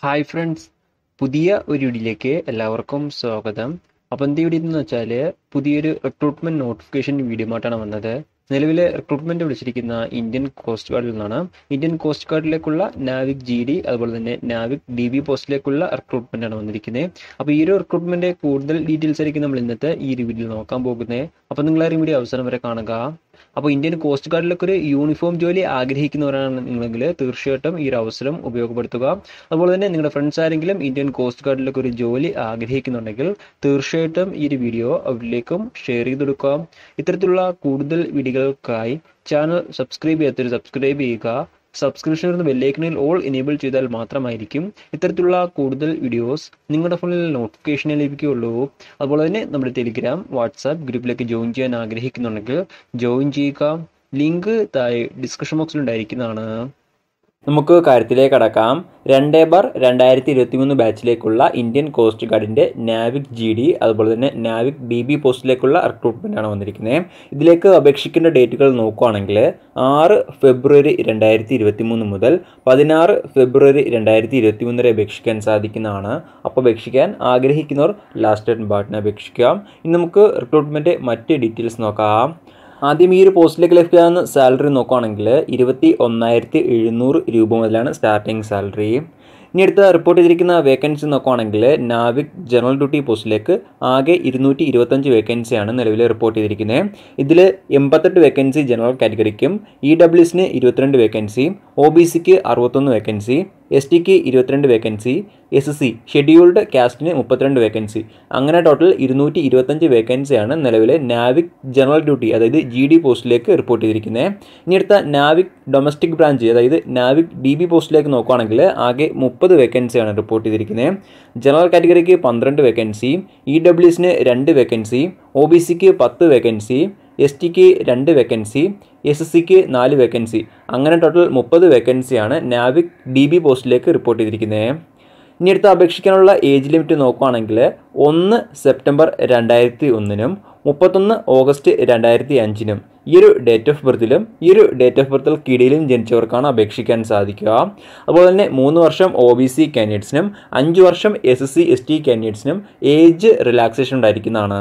hi friends പുതിയ ഒരു വീഡിയോയിലേക്ക് എല്ലാവർക്കും സ്വാഗതം അപ്പോൾ എന്ത് വീഡിയോ എന്ന് വെച്ചാൽ പുതിയൊരു റിക്രൂട്ട്മെന്റ് നോട്ടിഫിക്കേഷൻ വീഡിയോ ആയിട്ടാണ് വന്നത് നിലവിലെ റിക്രൂട്ട്മെന്റ് വിളിച്ചിരിക്കുന്ന ഇന്ത്യൻ കോസ്റ്റ് ഗാർഡിൽ നിന്നാണ് ഇന്ത്യൻ കോസ്റ്റ് ഗാർഡിലേക്കുള്ള നാവിക് ജി ഡി അതുപോലെ തന്നെ നാവിക് ഡി ബി പോസ്റ്റിലേക്കുള്ള റിക്രൂട്ട്മെന്റ് ആണ് വന്നിരിക്കുന്നത് അപ്പോൾ ഈ ഒരു റിക്രൂട്ട്മെന്റ് കൂടുതൽ ഡീറ്റെയിൽസ് ആയിരിക്കും നമ്മൾ ഇന്നത്തെ ഈ ഒരു വീഡിയോയിൽ നോക്കാൻ പോകുന്നത് അപ്പോൾ നിങ്ങൾ ആ വീഡിയോ അവസാനം വരെ കാണുക അപ്പോൾ ഇന്ത്യൻ കോസ്റ്റ് ഗാർഡിലൊക്കെ ഒരു യൂണിഫോം ജോലി ആഗ്രഹിക്കുന്നവരാണ് നിങ്ങളെങ്കിൽ തീർച്ചയായിട്ടും ഈ ഒരു അവസരം ഉപയോഗപ്പെടുത്തുക അതുപോലെ തന്നെ നിങ്ങളുടെ ഫ്രണ്ട്സ് ആരെങ്കിലും ഇന്ത്യൻ കോസ്റ്റ് ഗാർഡിലൊക്കെ ഒരു ജോലി ആഗ്രഹിക്കുന്നുണ്ടെങ്കിൽ തീർച്ചയായിട്ടും ഈ ഒരു വീഡിയോ അവരിലേക്കും ഷെയർ ചെയ്ത് കൊടുക്കുക ഇത്തരത്തിലുള്ള കൂടുതൽ വീഡിയോകൾക്കായി ചാനൽ സബ്സ്ക്രൈബ് ചെയ്യാത്തൊരു സബ്സ്ക്രൈബ് ചെയ്യുക സബ്സ്ക്രിപ്ഷൻ വരുന്ന ബെല്ലൈക്കണിൽ ഓൾ എനേബിൾ ചെയ്താൽ മാത്രമായിരിക്കും ഇത്തരത്തിലുള്ള കൂടുതൽ വീഡിയോസ് നിങ്ങളുടെ ഫോണിൽ നോട്ടിഫിക്കേഷനെ ലഭിക്കുകയുള്ളൂ അതുപോലെ തന്നെ നമ്മുടെ ടെലിഗ്രാം വാട്സാപ്പ് ഗ്രൂപ്പിലേക്ക് ജോയിൻ ചെയ്യാൻ ആഗ്രഹിക്കുന്നുണ്ടെങ്കിൽ ജോയിൻ ചെയ്യുക ലിങ്ക് താഴെ ഡിസ്കഷൻ ബോക്സിൽ ഉണ്ടായിരിക്കുന്നതാണ് നമുക്ക് കാര്യത്തിലേക്ക് കടക്കാം രണ്ട് ബാർ രണ്ടായിരത്തി ഇരുപത്തി മൂന്ന് ബാച്ചിലേക്കുള്ള ഇന്ത്യൻ കോസ്റ്റ് ഗാർഡിൻ്റെ നാവിക് ജി ഡി അതുപോലെ തന്നെ നാവിക് ഡി ബി പോസ്റ്റിലേക്കുള്ള റിക്രൂട്ട്മെൻ്റ് ആണ് വന്നിരിക്കുന്നത് ഇതിലേക്ക് അപേക്ഷിക്കേണ്ട ഡേറ്റുകൾ നോക്കുകയാണെങ്കിൽ ആറ് ഫെബ്രുവരി രണ്ടായിരത്തി ഇരുപത്തി മൂന്ന് മുതൽ പതിനാറ് ഫെബ്രുവരി രണ്ടായിരത്തി ഇരുപത്തി മൂന്ന് വരെ അപേക്ഷിക്കാൻ സാധിക്കുന്നതാണ് അപ്പോൾ അപേക്ഷിക്കാൻ ആഗ്രഹിക്കുന്നവർ ലാസ്റ്റ് ഡേറ്റ് ബാട്ടിനെ അപേക്ഷിക്കാം ഇനി നമുക്ക് റിക്രൂട്ട്മെൻറ്റ് മറ്റ് ഡീറ്റെയിൽസ് നോക്കാം ആദ്യം ഈ ഒരു പോസ്റ്റിലേക്ക് ലഭിക്കാവുന്ന സാലറി നോക്കുകയാണെങ്കിൽ ഇരുപത്തി ഒന്നായിരത്തി എഴുന്നൂറ് രൂപ മുതലാണ് സ്റ്റാർട്ടിംഗ് സാലറി ഇനി അടുത്ത റിപ്പോർട്ട് ചെയ്തിരിക്കുന്ന വേക്കൻസി നോക്കുകയാണെങ്കിൽ നാവിക് ജനറൽ ഡ്യൂട്ടി പോസ്റ്റിലേക്ക് ആകെ ഇരുന്നൂറ്റി ഇരുപത്തഞ്ച് വേക്കൻസിയാണ് നിലവിൽ റിപ്പോർട്ട് ചെയ്തിരിക്കുന്നത് ഇതിൽ എൺപത്തെട്ട് വേക്കൻസി ജനറൽ കാറ്റഗറിക്കും ഇ ഡബ്ല്യുസിന് ഇരുപത്തിരണ്ട് വേക്കൻസി ഒ ബി സിക്ക് അറുപത്തൊന്ന് വേക്കൻസി എസ് ടിക്ക് ഇരുപത്തിരണ്ട് വേക്കൻസി എസ് സി ഷെഡ്യൂൾഡ് കാസ്റ്റിന് മുപ്പത്തിരണ്ട് വേക്കൻസി അങ്ങനെ ടോട്ടൽ ഇരുന്നൂറ്റി ഇരുപത്തഞ്ച് വേക്കൻസിയാണ് നിലവിലെ നാവിക് ജനറൽ ഡ്യൂട്ടി അതായത് ജി ഡി പോസ്റ്റിലേക്ക് റിപ്പോർട്ട് ചെയ്തിരിക്കുന്നത് ഇനി അടുത്ത നാവിക് ഡൊമസ്റ്റിക് ബ്രാഞ്ച് അതായത് നാവിക് ഡി ബി പോസ്റ്റിലേക്ക് നോക്കുകയാണെങ്കിൽ ആകെ മുപ്പത് വേക്കൻസിയാണ് റിപ്പോർട്ട് ചെയ്തിരിക്കുന്നത് ജനറൽ കാറ്റഗറിക്ക് പന്ത്രണ്ട് വേക്കൻസി ഇ ഡബ്ല്യുസിന് രണ്ട് വേക്കൻസി ഒ ബി സിക്ക് പത്ത് വേക്കൻസി എസ് ടിക്ക് രണ്ട് വേക്കൻസി എസ് എസ് സിക്ക് നാല് വേക്കൻസി അങ്ങനെ ടോട്ടൽ മുപ്പത് വേക്കൻസിയാണ് നാവിക് ഡി ബി പോസ്റ്റിലേക്ക് റിപ്പോർട്ട് ചെയ്തിരിക്കുന്നത് ഇനി അടുത്ത് അപേക്ഷിക്കാനുള്ള ഏജ് ലിമിറ്റ് നോക്കുകയാണെങ്കിൽ ഒന്ന് സെപ്റ്റംബർ രണ്ടായിരത്തി ഒന്നിനും മുപ്പത്തൊന്ന് ഓഗസ്റ്റ് രണ്ടായിരത്തി അഞ്ചിനും ഈ ഒരു ഡേറ്റ് ഓഫ് ബർത്തിലും ഈ ഒരു ഡേറ്റ് ഓഫ് ബർത്തിൽ കിടിയിലും ജനിച്ചവർക്കാണ് അപേക്ഷിക്കാൻ സാധിക്കുക അതുപോലെ തന്നെ മൂന്ന് വർഷം ഒ ബി സി കാൻഡിഡേറ്റ്സിനും അഞ്ച് വർഷം S S C S T കാൻഡിഡേറ്റ്സിനും ഏജ് റിലാക്സേഷൻ ഉണ്ടായിരിക്കുന്നതാണ്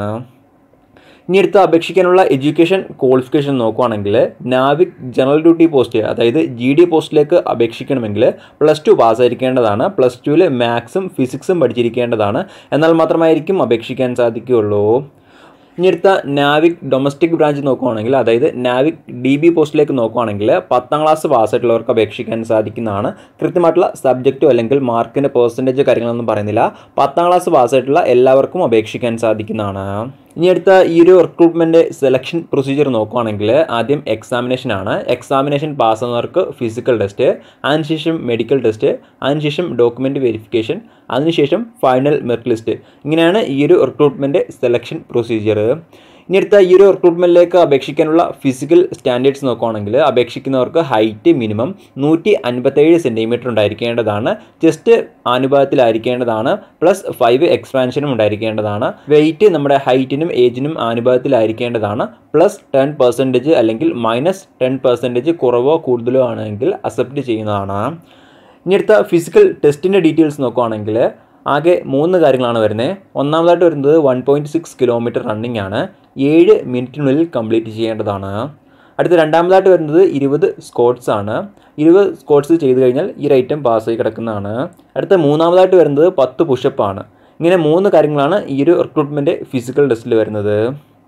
ഇനി അടുത്ത് അപേക്ഷിക്കാനുള്ള എഡ്യൂക്കേഷൻ ക്വാളിഫിക്കേഷൻ നോക്കുകയാണെങ്കിൽ നാവിക് ജനറൽ ഡ്യൂട്ടി പോസ്റ്റ് അതായത് ജി ഡി പോസ്റ്റിലേക്ക് അപേക്ഷിക്കണമെങ്കിൽ പ്ലസ് ടു പാസ്സായിരിക്കേണ്ടതാണ് പ്ലസ് ടുവിൽ മാത്സും ഫിസിക്സും പഠിച്ചിരിക്കേണ്ടതാണ് എന്നാൽ മാത്രമായിരിക്കും അപേക്ഷിക്കാൻ സാധിക്കുകയുള്ളൂ ഇനി അടുത്ത നാവിക് ഡൊമസ്റ്റിക് ബ്രാഞ്ച് നോക്കുകയാണെങ്കിൽ അതായത് നാവിക് ഡി ബി പോസ്റ്റിലേക്ക് നോക്കുകയാണെങ്കിൽ പത്താം ക്ലാസ് പാസ്സായിട്ടുള്ളവർക്ക് അപേക്ഷിക്കാൻ സാധിക്കുന്നതാണ് കൃത്യമായിട്ടുള്ള സബ്ജക്റ്റോ അല്ലെങ്കിൽ മാർക്കിൻ്റെ പെർസെൻറ്റേജ് കാര്യങ്ങളൊന്നും പറയുന്നില്ല പത്താം ക്ലാസ് പാസ്സായിട്ടുള്ള എല്ലാവർക്കും അപേക്ഷിക്കാൻ സാധിക്കുന്നതാണ് ഇനി അടുത്ത ഈ ഒരു റിക്രൂട്ട്മെൻറ്റ് സെലക്ഷൻ പ്രൊസീജിയർ നോക്കുകയാണെങ്കിൽ ആദ്യം എക്സാമിനേഷൻ ആണ് എക്സാമിനേഷൻ പാസ്സാകുന്നവർക്ക് ഫിസിക്കൽ ടെസ്റ്റ് അതിനുശേഷം മെഡിക്കൽ ടെസ്റ്റ് അതിനുശേഷം ഡോക്യുമെൻറ്റ് വെരിഫിക്കേഷൻ അതിനുശേഷം ഫൈനൽ മെറിറ്റ് ലിസ്റ്റ് ഇങ്ങനെയാണ് ഈ ഒരു റിക്രൂട്ട്മെൻറ്റ് സെലക്ഷൻ പ്രൊസീജിയർ ഇനി അടുത്ത ഈ ഒരു റിക്രൂട്ട്മെൻറ്റിലേക്ക് അപേക്ഷിക്കാനുള്ള ഫിസിക്കൽ സ്റ്റാൻഡേർഡ്സ് നോക്കുകയാണെങ്കിൽ അപേക്ഷിക്കുന്നവർക്ക് ഹൈറ്റ് മിനിമം നൂറ്റി അൻപത്തേഴ് സെൻറ്റിമീറ്റർ ഉണ്ടായിരിക്കേണ്ടതാണ് ചെസ്റ്റ് ആനുപാതത്തിലായിരിക്കേണ്ടതാണ് പ്ലസ് ഫൈവ് എക്സ്പാൻഷനും ഉണ്ടായിരിക്കേണ്ടതാണ് വെയിറ്റ് നമ്മുടെ ഹൈറ്റിനും ഏജിനും ആനുപാതത്തിലായിരിക്കേണ്ടതാണ് പ്ലസ് ടെൻ പെർസെൻറ്റേജ് അല്ലെങ്കിൽ മൈനസ് ടെൻ പെർസെൻറ്റേജ് കുറവോ കൂടുതലോ ആണെങ്കിൽ അക്സെപ്റ്റ് ചെയ്യുന്നതാണ് ഇനി അടുത്ത ഫിസിക്കൽ ടെസ്റ്റിൻ്റെ ഡീറ്റെയിൽസ് നോക്കുകയാണെങ്കിൽ ആകെ മൂന്ന് കാര്യങ്ങളാണ് വരുന്നത് ഒന്നാമതായിട്ട് വരുന്നത് one point six kilometre running ആണ് ഏഴ് മിനിറ്റിനുള്ളിൽ കംപ്ലീറ്റ് ചെയ്യേണ്ടതാണ് അടുത്ത രണ്ടാമതായിട്ട് വരുന്നത് ഇരുപത് സ്കോട്ട്സ് ആണ് ഇരുപത് സ്കോട്ട്സ് ചെയ്ത് കഴിഞ്ഞാൽ ഈ ഒരു ഐറ്റം പാസ്സായി കിടക്കുന്നതാണ് അടുത്ത മൂന്നാമതായിട്ട് വരുന്നത് പത്ത് പുഷപ്പാണ് ഇങ്ങനെ മൂന്ന് കാര്യങ്ങളാണ് ഈ ഒരു റിക്രൂട്ട്മെൻറ്റ് ഫിസിക്കൽ ടെസ്റ്റിൽ വരുന്നത്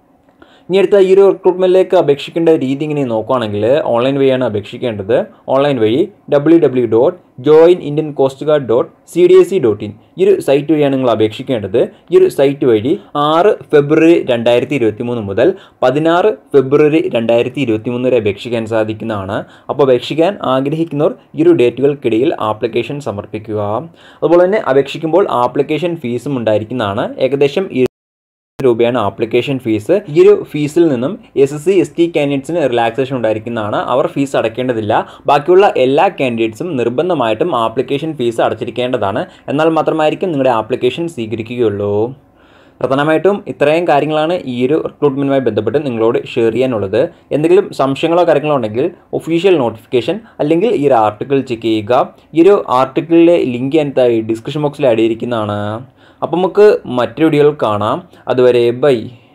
ഇനി അടുത്ത ഈ ഒരു റിക്രൂട്ട്മെൻറ്റിലേക്ക് അപേക്ഷിക്കേണ്ട രീതി ഇങ്ങനെ നോക്കുകയാണെങ്കിൽ ഓൺലൈൻ വഴിയാണ് അപേക്ഷിക്കേണ്ടത് ഓൺലൈൻ വഴി W W dot join Indian coast guard dot C D S C dot in ഈ ഒരു സൈറ്റ് വഴിയാണ് നിങ്ങൾ അപേക്ഷിക്കേണ്ടത് ഈ ഒരു സൈറ്റ് വഴി ആറ് ഫെബ്രുവരി രണ്ടായിരത്തി ഇരുപത്തി മൂന്ന് മുതൽ പതിനാറ് ഫെബ്രുവരി രണ്ടായിരത്തി ഇരുപത്തി മൂന്ന് വരെ അപേക്ഷിക്കാൻ സാധിക്കുന്നതാണ് അപ്പോൾ അപേക്ഷിക്കാൻ ആഗ്രഹിക്കുന്നവർ ഈ ഒരു ഡേറ്റുകൾക്കിടയിൽ ആപ്ലിക്കേഷൻ സമർപ്പിക്കുക അതുപോലെ തന്നെ അപേക്ഷിക്കുമ്പോൾ ആപ്ലിക്കേഷൻ ഫീസും ഉണ്ടായിരിക്കുന്നതാണ് ഏകദേശം രൂപയാണ് ആപ്ലിക്കേഷൻ ഫീസ് ഈ ഒരു ഫീസിൽ നിന്നും S S C S T കാൻഡിഡേറ്റ്സിന് റിലാക്സേഷൻ ഉണ്ടായിരിക്കുന്നതാണ് അവർ ഫീസ് അടയ്ക്കേണ്ടതില്ല ബാക്കിയുള്ള എല്ലാ കാൻഡിഡേറ്റ്സും നിർബന്ധമായിട്ടും ആപ്ലിക്കേഷൻ ഫീസ് അടച്ചിരിക്കേണ്ടതാണ് എന്നാൽ മാത്രമായിരിക്കും നിങ്ങളുടെ ആപ്ലിക്കേഷൻ സ്വീകരിക്കുകയുള്ളൂ പ്രധാനമായിട്ടും ഇത്രയും കാര്യങ്ങളാണ് ഈ ഒരു റിക്രൂട്ട്മെൻറ്റുമായി ബന്ധപ്പെട്ട് നിങ്ങളോട് ഷെയർ ചെയ്യാനുള്ളത് എന്തെങ്കിലും സംശയങ്ങളോ കാര്യങ്ങളോ ഉണ്ടെങ്കിൽ ഒഫീഷ്യൽ നോട്ടിഫിക്കേഷൻ അല്ലെങ്കിൽ ഈ ഒരു ആർട്ടിക്കിൾ ചെക്ക് ചെയ്യുക ഈ ഒരു ആർട്ടിക്കിളിലെ ലിങ്ക് ഞാൻ ഡിസ്ക്രിപ്ഷൻ ബോക്സിൽ ആഡ് ചെയ്തിരിക്കുന്നതാണ് അപ്പം നമുക്ക് മറ്റൊരു വീഡിയോയിൽ കാണാം അതുവരെ ബൈ